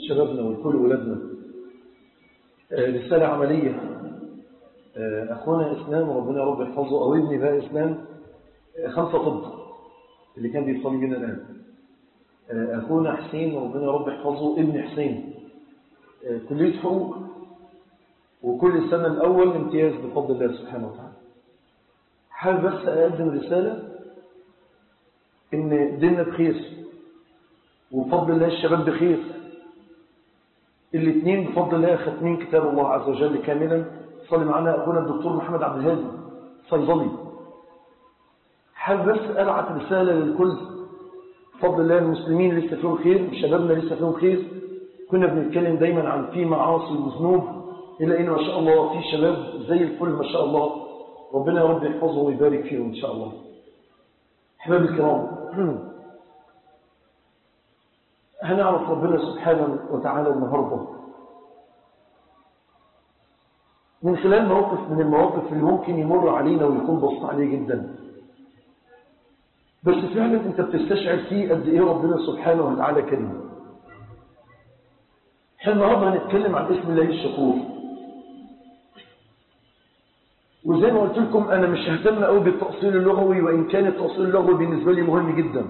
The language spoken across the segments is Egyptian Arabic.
شبابنا ولكل ولادنا رسالة عملية أخونا إسلام ربنا رب يحفظه أو ابني بقى إسلام خمسة طب اللي كان بيصلي بينا الآن أخونا حسين ربنا رب يحفظه ابن حسين كلية حقوق وكل سنة الأول امتياز بفضل الله سبحانه وتعالى حابب بس أقدم رسالة إن ديننا بخير وبفضل الله الشباب بخير الاثنين بفضل الله ختمين كتاب الله عز وجل كاملا صلي معنا أخونا الدكتور محمد عبد الهادي صيدلي حابب بس أبعت رسالة للكل بفضل الله المسلمين لسه فيهم خير شبابنا لسه فيهم خير كنا بنتكلم دايما عن في معاصي وذنوب إلا إن ما شاء الله في شباب زي الفل ما شاء الله ربنا يا رب يحفظه ويبارك فيهم إن شاء الله أحباب الكرام هنعرف ربنا سبحانه وتعالى النهاردة من خلال موقف من المواقف اللي ممكن يمر علينا ويكون بسيط عليه جدا بس فعلا انت بتستشعر فيه قد ايه ربنا سبحانه وتعالى كريم احنا النهارده هنتكلم عن اسم الله الشكور وزي ما قلت لكم انا مش ههتم قوي بالتأصيل اللغوي وان كان التأصيل اللغوي بالنسبه لي مهم جدا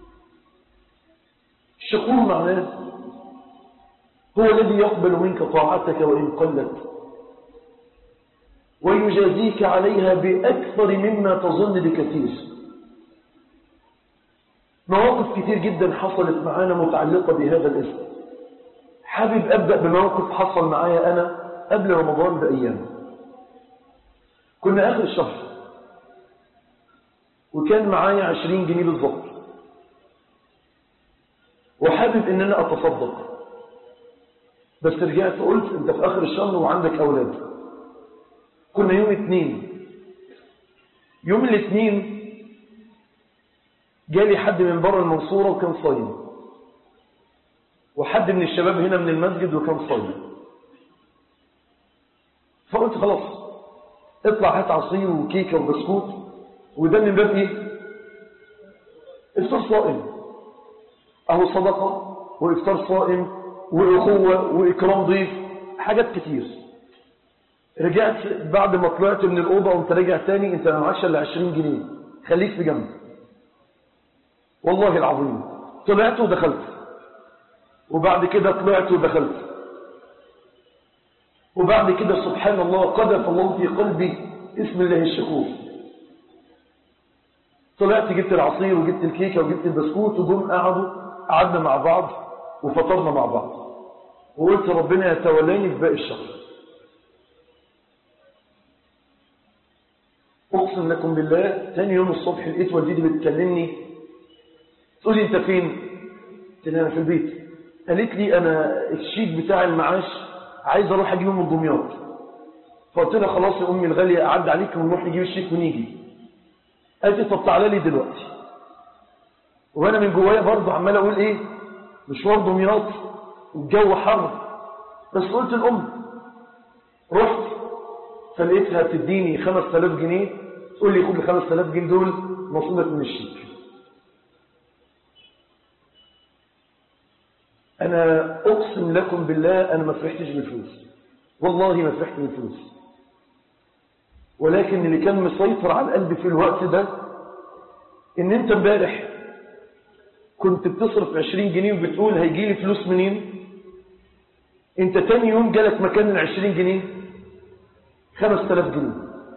الشكور معناه هو الذي يقبل منك طاعتك وإن قلت ويجازيك عليها بأكثر مما تظن بكثير مواقف كتير جدا حصلت معانا متعلقة بهذا الاسم حابب أبدأ بموقف حصل معايا أنا قبل رمضان بأيام كنا آخر الشهر وكان معايا عشرين جنيه بالضبط وحابب ان انا اتصدق بس رجعت قلت انت في اخر الشهر وعندك اولاد كنا يوم اثنين يوم الاثنين جالي حد من بره المنصورة وكان صايم وحد من الشباب هنا من المسجد وكان صايم فقلت خلاص اطلع هات عصير وكيكة وبسكوت وده من باب ايه افطار صائم اهو صدقة وإفطار صائم وأخوة وإكرام ضيف حاجات كتير رجعت بعد ما طلعت من الأوضة وانت راجع تاني انت ما معكش الا 20 جنيه خليك في جنب والله العظيم طلعت ودخلت وبعد كده طلعت ودخلت وبعد كده سبحان الله قذف الله في قلبي اسم الله الشكور طلعت جبت العصير وجبت الكيكة وجبت البسكوت وجم قعدوا قعدنا مع بعض وفطرنا مع بعض وقلت ربنا يتولاني في باقي الشهر اقسم لكم بالله تاني يوم الصبح لقيت والدتي بتكلمني تقول لي انت فين قلت لها انا في البيت قالت لي انا الشيك بتاع المعاش عايز اروح اجيبه من دمياط فقلت لها خلاص يا امي الغاليه اعدي عليك ونروح نجيب الشيك ونيجي قالت لي طب تعالى لي دلوقتي وانا من جوايا برضه عمال اقول ايه مشوار دمياط والجو حر بس قلت الام رحت فلقيتها تديني 5000 جنيه تقول لي خد ال 5000 جنيه دول نصيبك من الشيك انا اقسم لكم بالله انا ما فرحتش بالفلوس والله ما فرحت بالفلوس ولكن اللي كان مسيطر على قلبي في الوقت ده ان انت امبارح كنت بتصرف 20 جنيه وبتقول هيجي لي فلوس منين انت تاني يوم جالك مكان ال 20 جنيه 5000 جنيه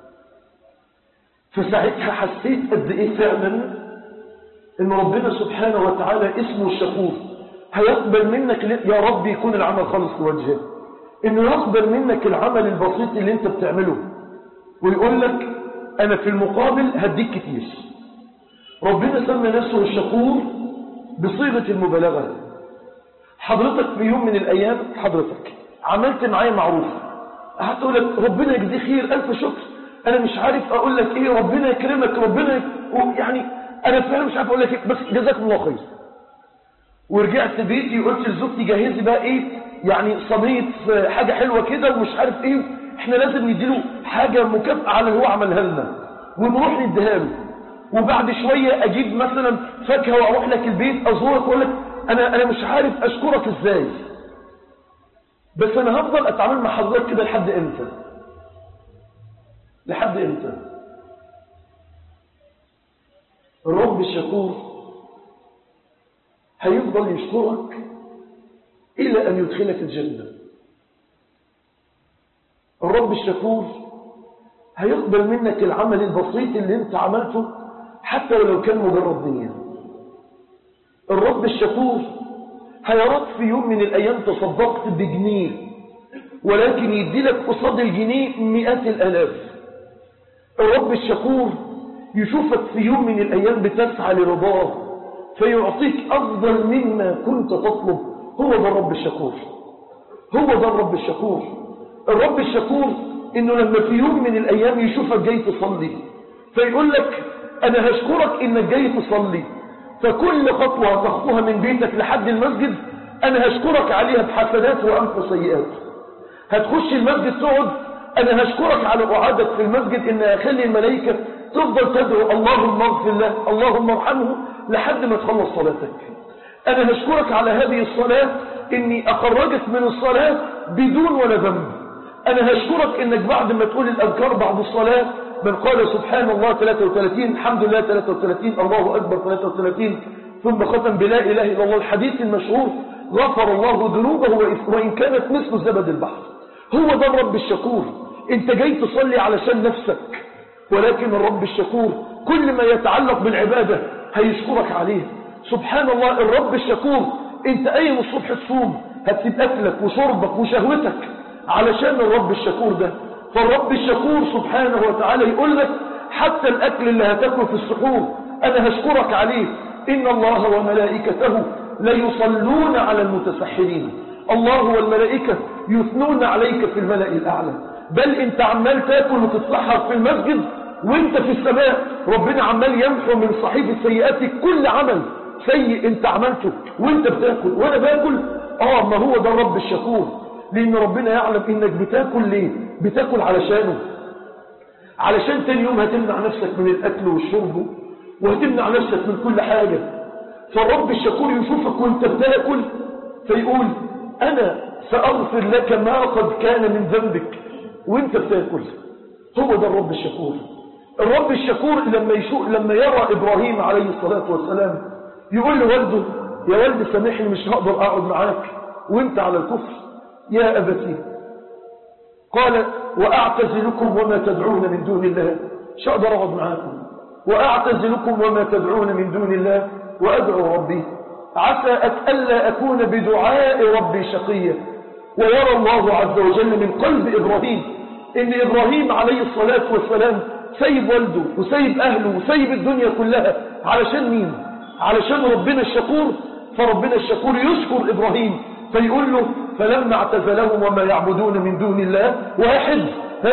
فساعتها حسيت قد ايه فعلا ان ربنا سبحانه وتعالى اسمه الشكور هيقبل منك يا رب يكون العمل خالص لوجهه انه يقبل منك العمل البسيط اللي انت بتعمله ويقول لك انا في المقابل هديك كتير ربنا سمى نفسه الشكور بصيغة المبالغة حضرتك في يوم من الأيام حضرتك عملت معايا معروف هتقول لك ربنا يجزيه خير ألف شكر أنا مش عارف أقول لك إيه ربنا يكرمك ربنا يك... يعني أنا فعلا مش عارف أقول لك إيه بس جزاكم الله خير ورجعت بيتي وقلت لزوجتي جهزي بقى إيه يعني صينية حاجة حلوة كده ومش عارف إيه إحنا لازم نديله حاجة مكافأة على اللي هو عملها لنا ونروح نديها له وبعد شوية أجيب مثلا فاكهة وأروح لك البيت أزورك وأقول لك أنا, أنا مش عارف أشكرك إزاي بس أنا هفضل أتعامل مع حضرتك كده لحد إمتى لحد إمتى الرب الشكور هيفضل يشكرك إلى أن يدخلك الجنة الرب الشكور هيقبل منك العمل البسيط اللي انت عملته حتى ولو كان مجرد نية الرب الشكور هيراك في يوم من الأيام تصدقت بجنيه ولكن يدي لك قصاد الجنيه مئات الألاف الرب الشكور يشوفك في يوم من الأيام بتسعى لرضاه فيعطيك أفضل مما كنت تطلب هو ده الرب الشكور هو ده الرب الشكور الرب الشكور انه لما في يوم من الايام يشوفك جاي تصلي فيقول لك انا هشكرك انك جاي تصلي فكل خطوة هتخطوها من بيتك لحد المسجد انا هشكرك عليها بحسنات وامح سيئات هتخش المسجد تقعد انا هشكرك على قعادك في المسجد ان اخلي الملائكة تفضل تدعو اللهم اغفر له اللهم ارحمه لحد ما تخلص صلاتك انا هشكرك على هذه الصلاة اني اخرجك من الصلاة بدون ولا ذنب أنا هشكرك إنك بعد ما تقول الأذكار بعد الصلاة من قال سبحان الله 33 الحمد لله 33 الله أكبر 33 ثم ختم بلا إله إلا الله الحديث المشهور غفر الله ذنوبه وإن كانت مثل زبد البحر هو ده الرب الشكور انت جاي تصلي علشان نفسك ولكن الرب الشكور كل ما يتعلق بالعبادة هيشكرك عليه سبحان الله الرب الشكور انت قايم الصبح تصوم هتسيب أكلك وشربك وشهوتك علشان الرب الشكور ده فالرب الشكور سبحانه وتعالى يقول لك حتى الأكل اللي هتاكله في السحور أنا هشكرك عليه إن الله وملائكته ليصلون على المتسحرين الله والملائكة يثنون عليك في الملأ الأعلى بل انت عمال تاكل وتتسحر في المسجد وانت في السماء ربنا عمال يمحو من صحيفة سيئاتك كل عمل سيء انت عملته وانت بتاكل وانا باكل اه ما هو ده الرب الشكور لان ربنا يعلم انك بتاكل ليه بتاكل علشانه علشان تاني يوم هتمنع نفسك من الاكل والشرب وهتمنع نفسك من كل حاجة فالرب الشكور يشوفك وانت بتاكل فيقول انا سأغفر لك ما قد كان من ذنبك وانت بتاكل هو ده الرب الشكور الرب الشكور لما يشوف لما يرى ابراهيم عليه الصلاة والسلام يقول لوالده يا والد سامحني مش هقدر اقعد معاك وانت على الكفر يا ابتي قال واعتزلكم وما تدعون من دون الله مش هقدر اقعد معاكم واعتزلكم وما تدعون من دون الله وادعو ربي عسى ألا أكون بدعاء ربي شقيا ويرى الله عز وجل من قلب إبراهيم إن إبراهيم عليه الصلاة والسلام سيب والده وسيب أهله وسيب الدنيا كلها علشان مين علشان ربنا الشكور فربنا الشكور يشكر إبراهيم فيقول له فلما اعتزلهم وما يعبدون من دون الله واحد ها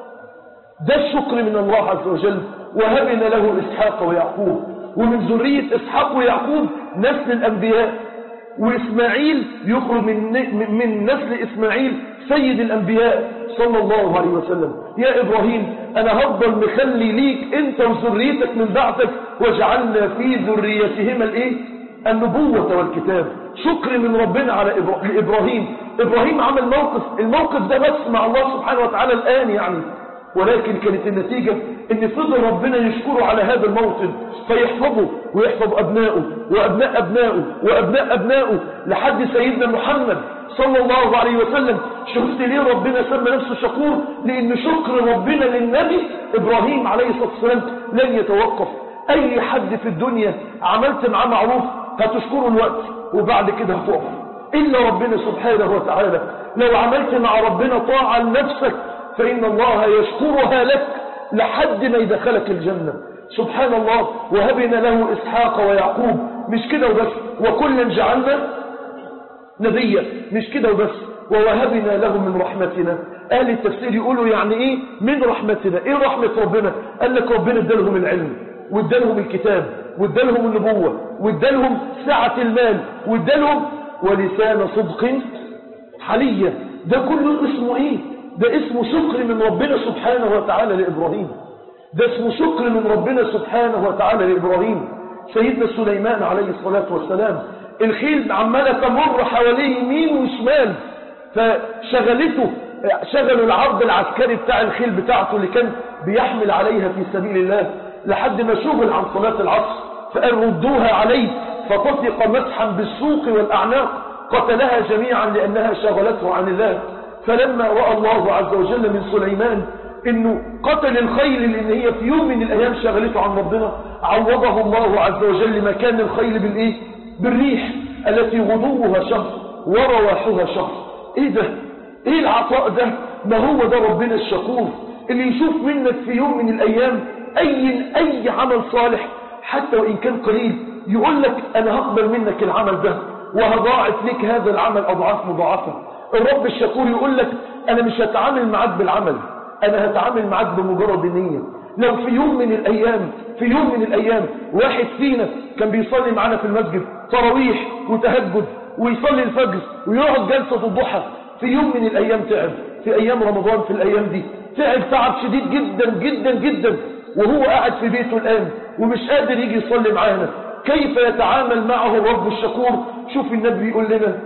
ده الشكر من الله عز وجل وهبنا له إسحاق ويعقوب ومن ذرية إسحاق ويعقوب نسل الأنبياء وإسماعيل يخرج من, من نسل إسماعيل سيد الأنبياء صلى الله عليه وسلم يا إبراهيم أنا هفضل مخلي ليك أنت وذريتك من بعدك وجعلنا في ذريتهما الإيه؟ النبوة والكتاب شكر من ربنا على إبراهيم إبراهيم عمل موقف الموقف ده بس مع الله سبحانه وتعالى الآن يعني ولكن كانت النتيجة ان فضل ربنا يشكره على هذا الموطن فيحفظه ويحفظ أبنائه وأبناء أبنائه وأبناء أبنائه لحد سيدنا محمد صلى الله عليه وسلم شفت ليه ربنا سمى نفسه شكور لأن شكر ربنا للنبي إبراهيم عليه الصلاة والسلام لن يتوقف أي حد في الدنيا عملت معاه معروف هتشكره الوقت وبعد كده هتقف إلا ربنا سبحانه وتعالى لو عملت مع ربنا طاعة لنفسك فإن الله يشكرها لك لحد ما يدخلك الجنة سبحان الله وهبنا له إسحاق ويعقوب مش كده وبس وكلا جعلنا نبيا مش كده وبس ووهبنا له من رحمتنا قال التفسير يقولوا يعني ايه من رحمتنا ايه رحمة ربنا قال لك ربنا ادالهم العلم وادالهم الكتاب وادالهم النبوة وادالهم سعة المال وادالهم ولسان صدق حلية ده كله اسمه ايه ده اسمه شكر من ربنا سبحانه وتعالى لإبراهيم ده اسمه شكر من ربنا سبحانه وتعالى لإبراهيم سيدنا سليمان عليه الصلاة والسلام الخيل عمالة تمر حواليه يمين وشمال فشغلته شغلوا العرض العسكري بتاع الخيل بتاعته اللي كان بيحمل عليها في سبيل الله لحد ما شغل عن صلاة العصر فقال ردوها عليه فطفق مسحا بالسوق والأعناق قتلها جميعا لأنها شغلته عن الله فلما رأى الله عز وجل من سليمان انه قتل الخيل لان هي في يوم من الايام شغلته عن ربنا عوضه الله عز وجل مكان الخيل بالايه بالريح التي غدوها شهر ورواحها شهر ايه ده ايه العطاء ده ما هو ده ربنا الشكور اللي يشوف منك في يوم من الايام اي اي عمل صالح حتى وان كان قليل يقول لك انا هقبل منك العمل ده وهضاعف لك هذا العمل اضعاف مضاعفه الرب الشكور يقول لك انا مش هتعامل معاك بالعمل انا هتعامل معاك بمجرد النية لو في يوم من الايام في يوم من الايام واحد فينا كان بيصلي معانا في المسجد تراويح وتهجد ويصلي الفجر ويقعد جلسة الضحى في يوم من الايام تعب في ايام رمضان في الايام دي تعب تعب شديد جدا جدا جدا وهو قاعد في بيته الان ومش قادر يجي يصلي معانا كيف يتعامل معه الرب الشكور شوف النبي يقول لنا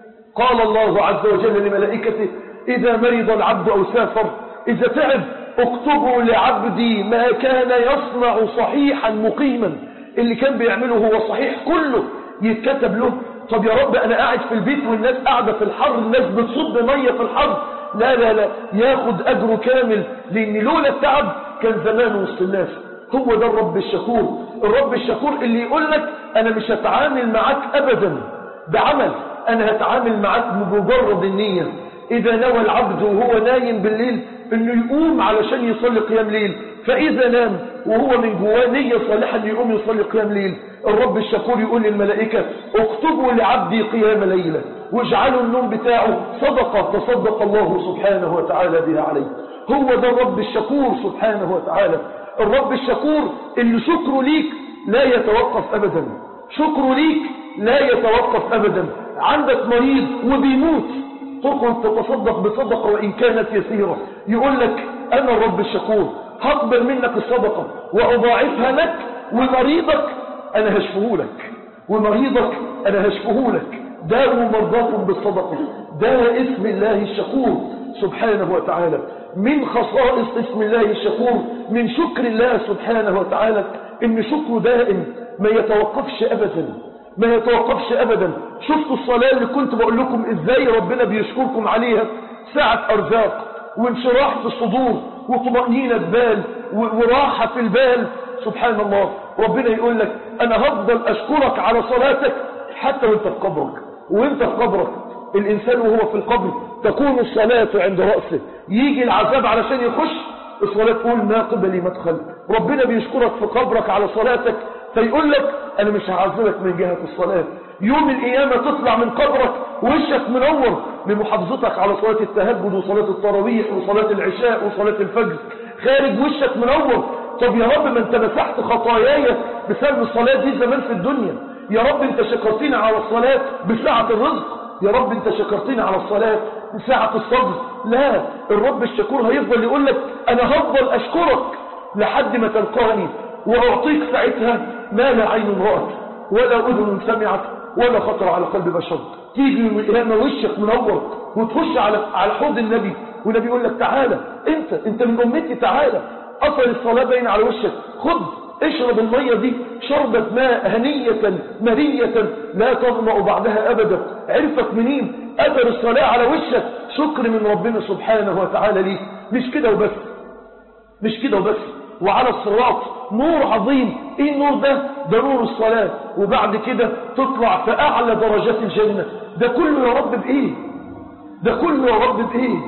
قال الله عز وجل لملائكته إذا مرض العبد أو سافر إذا تعب اكتبوا لعبدي ما كان يصنع صحيحا مقيما اللي كان بيعمله هو صحيح كله يتكتب له طب يا رب أنا قاعد في البيت والناس قاعدة في الحر الناس بتصب مية في الحر لا لا لا ياخد أجره كامل لأن لولا التعب كان زمان وسط الناس هو ده الرب الشكور الرب الشكور اللي يقول لك أنا مش هتعامل معاك أبدا بعمل أنا هتعامل معاك بمجرد النية إذا نوى العبد وهو نايم بالليل انه يقوم علشان يصلي قيام ليل فاذا نام وهو من جواه نية صالحة انه يقوم يصلي قيام ليل الرب الشكور يقول للملائكة اكتبوا لعبدي قيام ليلة واجعلوا النوم بتاعه صدقة تصدق الله سبحانه وتعالى بها عليه هو ده الرب الشكور سبحانه وتعالى الرب الشكور اللي شكره ليك لا يتوقف ابدا شكره ليك لا يتوقف ابدا عندك مريض وبيموت تخرج تتصدق بصدقة وإن كانت يسيرة يقول لك أنا الرب الشكور هقبل منك الصدقة وأضاعفها لك ومريضك أنا هشفه لك ومريضك أنا هشفه لك داووا مرضاكم بالصدقة ده اسم الله الشكور سبحانه وتعالى من خصائص اسم الله الشكور من شكر الله سبحانه وتعالى ان شكره دائم ما يتوقفش أبدا ما يتوقفش ابدا شفتوا الصلاة اللي كنت بقول لكم ازاي ربنا بيشكركم عليها ساعة ارزاق وانشراح في الصدور وطمأنينة بال وراحة في البال سبحان الله ربنا يقول لك انا هفضل اشكرك على صلاتك حتى وانت في قبرك وانت في قبرك الانسان وهو في القبر تكون الصلاة عند رأسه يجي العذاب علشان يخش الصلاة تقول ما قبلي مدخل ربنا بيشكرك في قبرك على صلاتك فيقول لك انا مش هعذبك من جهة الصلاة يوم القيامة تطلع من قبرك وشك منور لمحافظتك على صلاة التهجد وصلاة التراويح وصلاة العشاء وصلاة الفجر خارج وشك منور طب يا رب ما انت مسحت خطاياي بسبب الصلاة دي زمان في الدنيا يا رب انت شكرتني على الصلاة بساعة الرزق يا رب انت شكرتني على الصلاة بساعة الصبر لا الرب الشكور هيفضل يقول لك انا هفضل اشكرك لحد ما تلقاني وأعطيك ساعتها ما لا عين رأت ولا أذن سمعت ولا خطر على قلب بشر تيجي من القيامة وشك منور وتخش على على حوض النبي والنبي يقول لك تعالى انت انت من امتي تعالى اثر الصلاة باين على وشك خد اشرب المية دي شربة ماء هنية مرية لا تظمأ بعدها ابدا عرفت منين اثر الصلاة على وشك شكر من ربنا سبحانه وتعالى ليك مش كده وبس مش كده وبس وعلى الصراط نور عظيم ايه النور ده ده نور الصلاة وبعد كده تطلع في اعلى درجات الجنة ده كله يا رب بايه ده كله يا رب بايه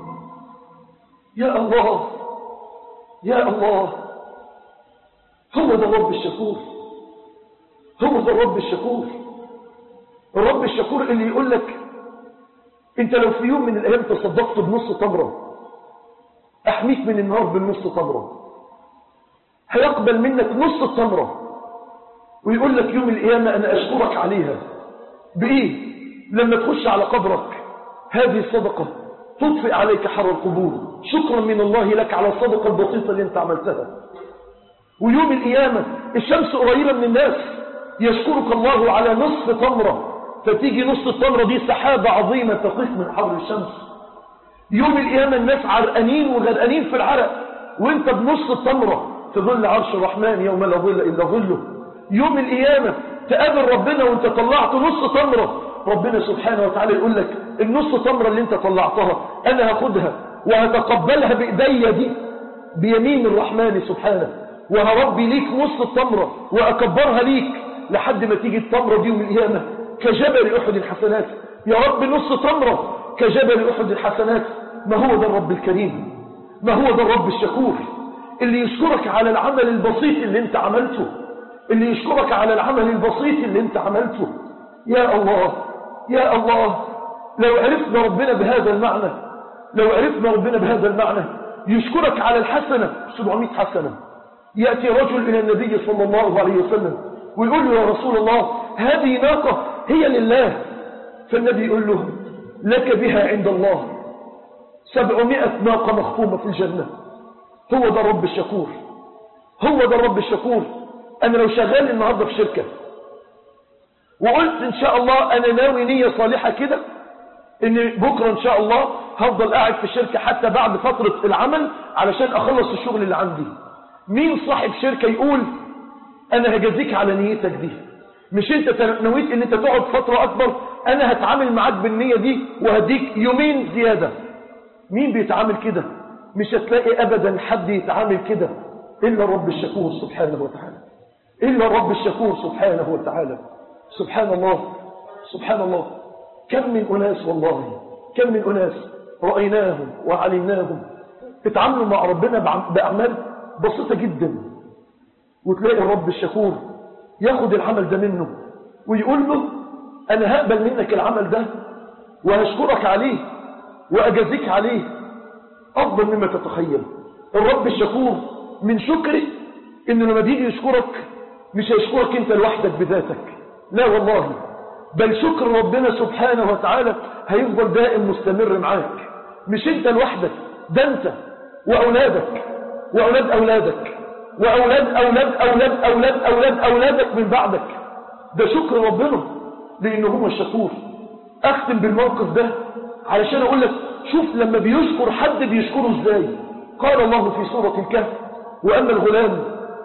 يا الله يا الله هو ده الرب الشكور هو ده الرب الشكور الرب الشكور اللي يقول لك انت لو في يوم من الايام تصدقت بنص تمره احميك من النار بالنص تمره هيقبل منك نص التمرة ويقول لك يوم القيامة أنا أشكرك عليها بإيه لما تخش على قبرك هذه الصدقة تطفئ عليك حر القبور شكرا من الله لك على الصدقة البسيطة اللي انت عملتها ويوم القيامة الشمس قريبة من الناس يشكرك الله على نصف تمرة فتيجي نص التمرة دي سحابة عظيمة تقف من حر الشمس يوم القيامة الناس عرقانين وغرقانين في العرق وانت بنص التمرة في ظل عرش الرحمن يوم لا ظل إلا ظله يوم القيامة تقابل ربنا وانت طلعت نص تمرة ربنا سبحانه وتعالى يقول لك النص تمرة اللي انت طلعتها انا هاخدها وهتقبلها بإيديا دي بيمين الرحمن سبحانه وهربي ليك نص التمرة وأكبرها ليك لحد ما تيجي التمرة دي يوم القيامة كجبل أحد الحسنات يا رب نص تمرة كجبل أحد الحسنات ما هو ده الرب الكريم ما هو ده الرب الشكور اللي يشكرك على العمل البسيط اللي انت عملته اللي يشكرك على العمل البسيط اللي انت عملته يا الله يا الله لو عرفنا ربنا بهذا المعنى لو عرفنا ربنا بهذا المعنى يشكرك على الحسنة 700 حسنة يأتي رجل إلى النبي صلى الله عليه وسلم ويقول له يا رسول الله هذه ناقة هي لله فالنبي يقول له لك بها عند الله سبعمائة ناقة مخفومة في الجنة هو ده الرب الشكور هو ده الرب الشكور أنا لو شغال النهاردة في شركة وقلت إن شاء الله أنا ناوي نية صالحة كده إن بكرة إن شاء الله هفضل قاعد في الشركة حتى بعد فترة العمل علشان أخلص الشغل اللي عندي مين صاحب شركة يقول أنا هجازيك على نيتك دي مش أنت نويت إن أنت تقعد فترة أكبر أنا هتعامل معاك بالنية دي وهديك يومين زيادة مين بيتعامل كده مش هتلاقي أبدا حد يتعامل كده إلا الرب الشكور سبحانه وتعالى إلا الرب الشكور سبحانه وتعالى سبحان الله سبحان الله كم من أناس والله كم من أناس رأيناهم وعلمناهم اتعاملوا مع ربنا بأعمال بسيطة جدا وتلاقي الرب الشكور ياخد العمل ده منه ويقول له أنا هقبل منك العمل ده وهشكرك عليه وأجازيك عليه أفضل مما تتخيل الرب الشكور من شكره إنه لما بيجي يشكرك مش هيشكرك أنت لوحدك بذاتك لا والله بل شكر ربنا سبحانه وتعالى هيفضل دائم مستمر معاك مش انت لوحدك ده انت واولادك واولاد اولادك واولاد اولاد اولاد اولاد اولاد اولادك من بعدك ده شكر ربنا لانه هو الشكور اختم بالموقف ده علشان اقول لك شوف لما بيشكر حد بيشكره ازاي قال الله في سورة الكهف واما الغلام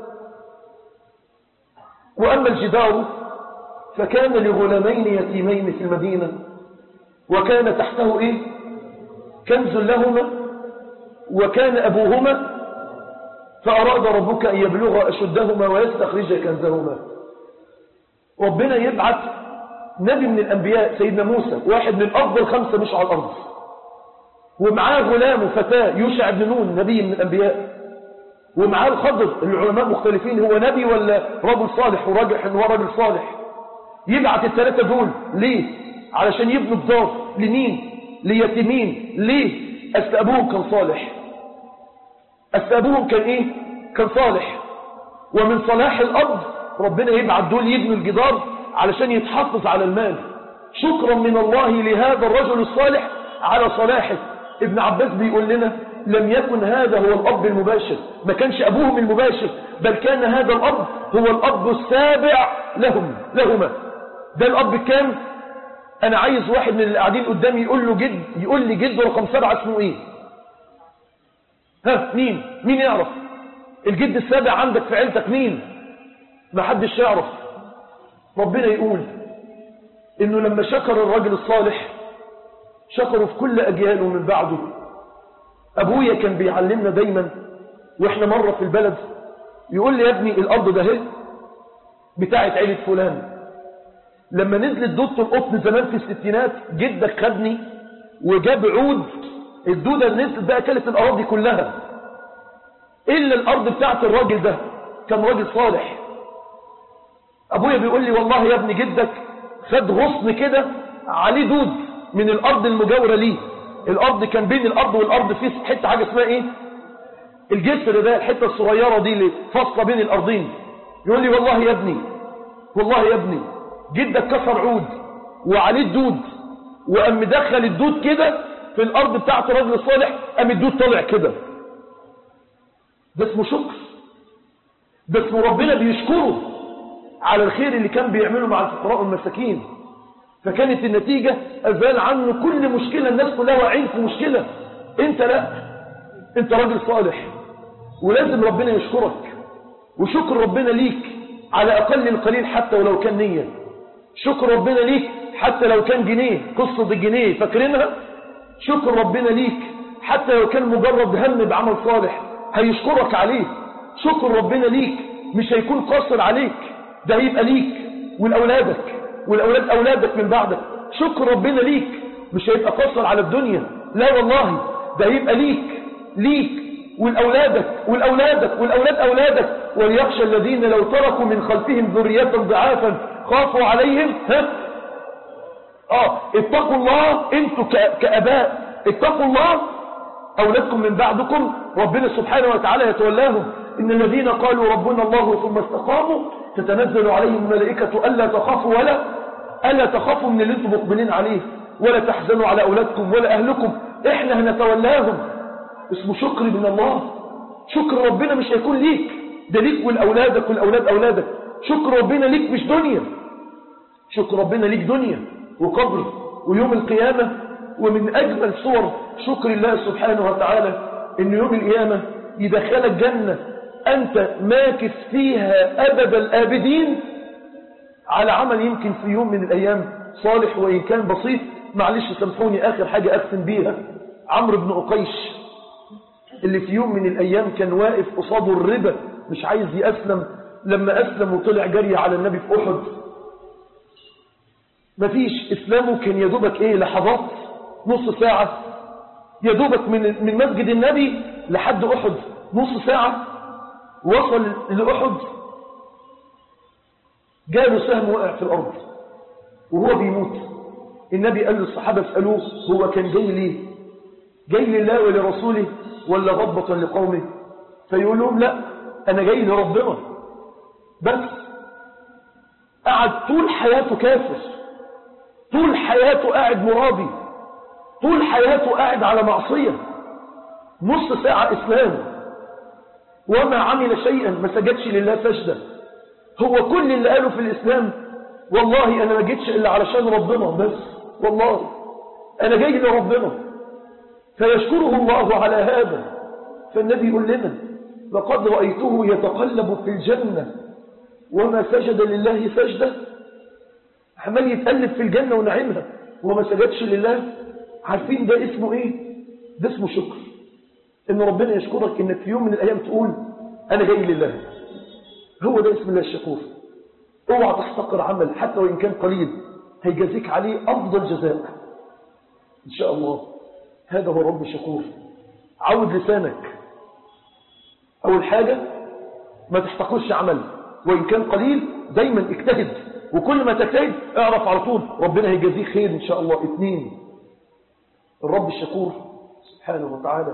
واما الجدار فكان لغلامين يتيمين في المدينة وكان تحته إيه كنز لهما وكان أبوهما فأراد ربك أن يبلغ أشدهما ويستخرج كنزهما ربنا يبعث نبي من الأنبياء سيدنا موسى واحد من أفضل خمسة مش على الأرض ومعاه غلام وفتاة يوشع بن نون نبي من الأنبياء ومعاه الخضر العلماء مختلفين هو نبي ولا رجل صالح وراجح ان هو رجل صالح يبعت الثلاثة دول ليه علشان يبنوا الدار لمين ليتيمين ليه أصل أبوهم كان صالح أصل أبوهم كان إيه كان صالح ومن صلاح الأرض ربنا يبعت دول يبنوا الجدار علشان يتحفظ على المال شكرا من الله لهذا الرجل الصالح على صلاحه ابن عباس بيقول لنا لم يكن هذا هو الأب المباشر ما كانش أبوهم المباشر بل كان هذا الأب هو الأب السابع لهم لهما ده الأب كام أنا عايز واحد من اللي قاعدين قدامي يقول له جد يقول لي جد رقم سبعة اسمه إيه ها مين مين يعرف الجد السابع عندك في عيلتك مين ما حدش يعرف ربنا يقول إنه لما شكر الرجل الصالح شكره في كل أجياله من بعده أبويا كان بيعلمنا دايما وإحنا مرة في البلد يقول لي يا ابني الأرض ده هي بتاعت عيلة فلان لما نزلت دودة القطن زمان في الستينات جدك خدني وجاب عود الدودة اللي نزلت بقى كانت الأراضي كلها إلا الأرض بتاعت الراجل ده كان راجل صالح أبويا بيقول لي والله يا ابني جدك خد غصن كده عليه دود من الأرض المجاورة ليه الأرض كان بين الأرض والأرض في حتة حاجة اسمها إيه الجسر ده الحتة الصغيرة دي اللي فاصلة بين الأرضين يقول لي والله يا ابني والله يا ابني جدك كسر عود وعليه الدود وقام مدخل الدود كده في الأرض بتاعت الرجل الصالح قام الدود طالع كده ده اسمه شكر ده اسمه ربنا بيشكره على الخير اللي كان بيعمله مع الفقراء والمساكين فكانت النتيجة أزال عنه كل مشكلة الناس كلها واعين في مشكلة انت لا انت راجل صالح ولازم ربنا يشكرك وشكر ربنا ليك على أقل القليل حتى ولو كان نية شكر ربنا ليك حتى لو كان جنيه قصة الجنيه فاكرينها شكر ربنا ليك حتى لو كان مجرد هم بعمل صالح هيشكرك عليه شكر ربنا ليك مش هيكون قاصر عليك ده هيبقى ليك ولأولادك والأولاد أولادك من بعدك شكر ربنا ليك مش هيبقى قاصر على الدنيا لا والله ده هيبقى ليك ليك والأولادك والأولادك والأولاد أولادك وليخشى الذين لو تركوا من خلفهم ذرية ضعافا خافوا عليهم ها آه اتقوا الله انتوا كأباء اتقوا الله أولادكم من بعدكم ربنا سبحانه وتعالى يتولاهم إن الذين قالوا ربنا الله ثم استقاموا تتنزل عليهم الملائكة ألا تخافوا ولا ألا تخافوا من اللي انتم مقبلين عليه ولا تحزنوا على أولادكم ولا أهلكم إحنا هنتولاهم اسمه شكر من الله شكر ربنا مش هيكون ليك ده ليك والأولادك والأولاد أولادك شكر ربنا ليك مش دنيا شكر ربنا ليك دنيا وقبر ويوم القيامة ومن أجمل صور شكر الله سبحانه وتعالى إن يوم القيامة يدخلك جنة أنت ماكث فيها أبد الآبدين على عمل يمكن في يوم من الأيام صالح وإن كان بسيط معلش سامحوني آخر حاجة أقسم بيها عمرو بن أقيش اللي في يوم من الأيام كان واقف قصاده الربا مش عايز يأسلم لما أسلم وطلع جري على النبي في أحد مفيش إسلامه كان يدوبك إيه لحظات نص ساعة يدوبك من من مسجد النبي لحد أحد نص ساعة وصل لأحد جاله سهم وقع في الأرض وهو بيموت النبي قال للصحابة اسألوه هو كان جاي ليه جاي لله ولرسوله ولا غضبة لقومه فيقول لهم لا أنا جاي لربنا بس قعد طول حياته كافر طول حياته قاعد مرابي طول حياته قاعد على معصية نص ساعة إسلام وما عمل شيئا ما سجدش لله سجدة هو كل اللي قاله في الإسلام والله أنا ما جيتش إلا علشان ربنا بس والله أنا جاي لربنا فيشكره الله على هذا فالنبي يقول لنا لقد رأيته يتقلب في الجنة وما سجد لله سجدة عمال يتقلب في الجنة ونعمها وما سجدش لله عارفين ده اسمه ايه ده اسمه شكر ان ربنا يشكرك انك في يوم من الايام تقول انا جاي لله هو ده اسم الله الشكور اوعى تحتقر عمل حتى وان كان قليل هيجازيك عليه افضل جزاء ان شاء الله هذا هو رب الشكور عود لسانك اول حاجة ما تحتقرش عمل وان كان قليل دايما اجتهد وكل ما تجتهد اعرف على طول ربنا هيجازيك خير ان شاء الله اثنين الرب الشكور سبحانه وتعالى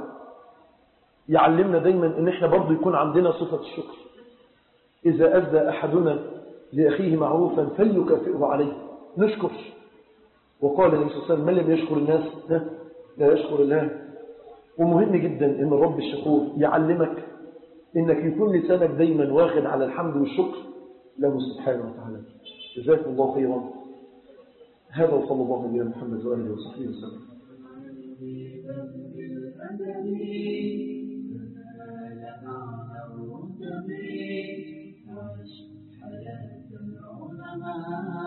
يعلمنا دايما ان احنا برضو يكون عندنا صفة الشكر اذا ادى احدنا لاخيه معروفا فليكافئه عليه نشكر وقال النبي صلى الله عليه وسلم من لم يشكر الناس لا يشكر الله ومهم جدا ان الرب الشكور يعلمك انك يكون لسانك دايما واخد على الحمد والشكر له سبحانه وتعالى جزاكم الله خيرا هذا وصلى الله على محمد واله وصحبه وسلم حياة العلماء